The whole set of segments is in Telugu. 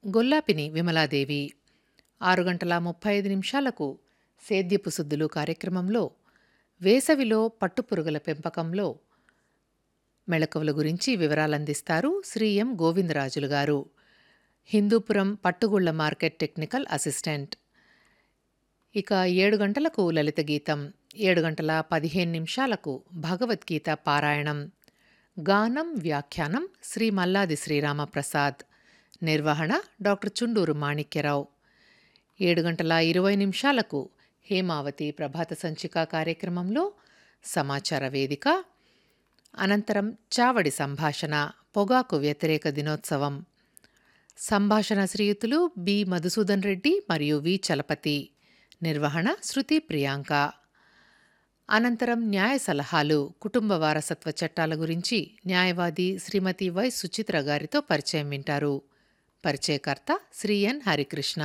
గొల్లాపిని విమలాదేవి ఆరు గంటల ముప్పై ఐదు నిమిషాలకు సేద్యపు సుద్దులు కార్యక్రమంలో వేసవిలో పట్టుపురుగుల పెంపకంలో మెళకువల గురించి వివరాలందిస్తారు శ్రీ ఎం గోవిందరాజులు గారు హిందూపురం పట్టుగుళ్ల మార్కెట్ టెక్నికల్ అసిస్టెంట్ ఇక ఏడు గంటలకు లలిత గీతం ఏడు గంటల పదిహేను నిమిషాలకు భగవద్గీత పారాయణం గానం వ్యాఖ్యానం శ్రీ మల్లాది శ్రీరామప్రసాద్ నిర్వహణ డాక్టర్ చుండూరు మాణిక్యరావు ఏడు గంటల ఇరవై నిమిషాలకు హేమావతి ప్రభాత సంచిక కార్యక్రమంలో సమాచార వేదిక అనంతరం చావడి సంభాషణ పొగాకు వ్యతిరేక దినోత్సవం సంభాషణ శ్రీయుతులు బి మధుసూదన్ రెడ్డి మరియు వి చలపతి నిర్వహణ శృతి ప్రియాంక అనంతరం న్యాయ సలహాలు కుటుంబ వారసత్వ చట్టాల గురించి న్యాయవాది శ్రీమతి వై సుచిత్ర గారితో పరిచయం వింటారు పరిచయకర్త శ్రీ ఎన్ హరికృష్ణ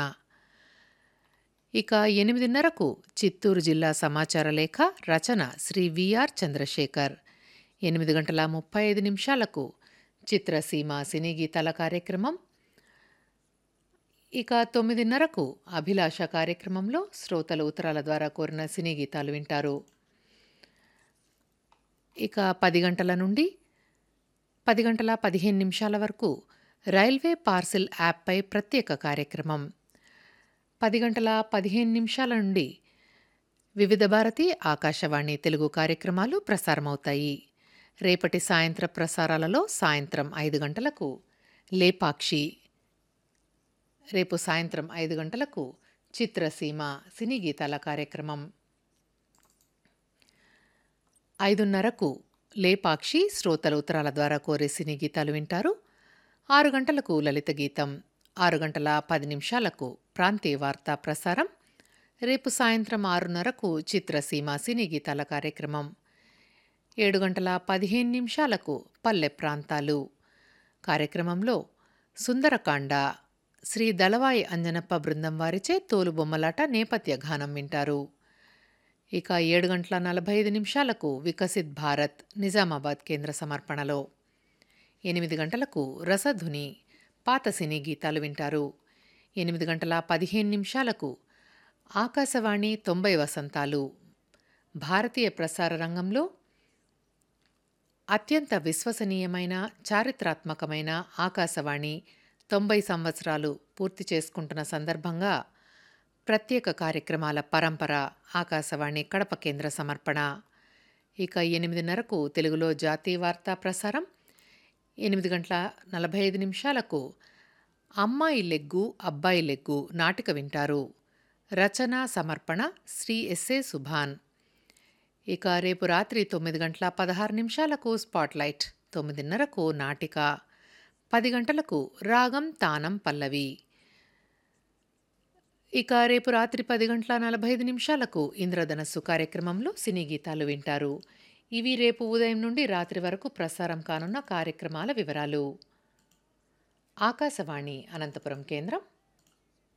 ఇక ఎనిమిదిన్నరకు చిత్తూరు జిల్లా సమాచార లేఖ రచన శ్రీ విఆర్ చంద్రశేఖర్ ఎనిమిది గంటల ముప్పై ఐదు నిమిషాలకు చిత్రసీమ సినీ గీతాల కార్యక్రమం ఇక తొమ్మిదిన్నరకు అభిలాష కార్యక్రమంలో శ్రోతల ఉత్తరాల ద్వారా కోరిన సినీ గీతాలు వింటారు ఇక పది గంటల నుండి పది గంటల పదిహేను నిమిషాల వరకు రైల్వే పార్సిల్ యాప్పై ప్రత్యేక కార్యక్రమం పది గంటల పదిహేను నిమిషాల నుండి వివిధ భారతి ఆకాశవాణి తెలుగు కార్యక్రమాలు ప్రసారమవుతాయి రేపటి సాయంత్ర ప్రసారాలలో సాయంత్రం ఐదు గంటలకు లేపాక్షి రేపు సాయంత్రం ఐదు గంటలకు చిత్రసీమ సినీ గీతాల కార్యక్రమం ఐదున్నరకు లేపాక్షి శ్రోతల ఉత్తరాల ద్వారా కోరే సినీ గీతాలు వింటారు ఆరు గంటలకు లలిత గీతం ఆరు గంటల పది నిమిషాలకు ప్రాంతీయ వార్తా ప్రసారం రేపు సాయంత్రం ఆరున్నరకు చిత్రసీమ సినీ గీతాల కార్యక్రమం ఏడు గంటల పదిహేను నిమిషాలకు పల్లె ప్రాంతాలు కార్యక్రమంలో సుందరకాండ శ్రీ దళవాయి అంజనప్ప బృందం వారిచే తోలుబొమ్మలాట నేపథ్య గానం వింటారు ఇక ఏడు గంటల నలభై ఐదు నిమిషాలకు వికసిత్ భారత్ నిజామాబాద్ కేంద్ర సమర్పణలో ఎనిమిది గంటలకు రసధుని పాత సినీ గీతాలు వింటారు ఎనిమిది గంటల పదిహేను నిమిషాలకు ఆకాశవాణి తొంభై వసంతాలు భారతీయ ప్రసార రంగంలో అత్యంత విశ్వసనీయమైన చారిత్రాత్మకమైన ఆకాశవాణి తొంభై సంవత్సరాలు పూర్తి చేసుకుంటున్న సందర్భంగా ప్రత్యేక కార్యక్రమాల పరంపర ఆకాశవాణి కడప కేంద్ర సమర్పణ ఇక ఎనిమిదిన్నరకు తెలుగులో జాతీయ వార్తా ప్రసారం ఎనిమిది గంటల నలభై ఐదు నిమిషాలకు అమ్మాయి లెగ్గు అబ్బాయి లెగ్గు నాటిక వింటారు రచన సమర్పణ శ్రీ ఎస్ఏ సుభాన్ ఇక రేపు రాత్రి తొమ్మిది గంటల పదహారు నిమిషాలకు స్పాట్లైట్ తొమ్మిదిన్నరకు నాటిక పది గంటలకు రాగం తానం పల్లవి ఇక రేపు రాత్రి పది గంటల నలభై ఐదు నిమిషాలకు ఇంద్రధనస్సు కార్యక్రమంలో సినీ గీతాలు వింటారు ఇవి రేపు ఉదయం నుండి రాత్రి వరకు ప్రసారం కానున్న కార్యక్రమాల వివరాలు ఆకాశవాణి అనంతపురం కేంద్రం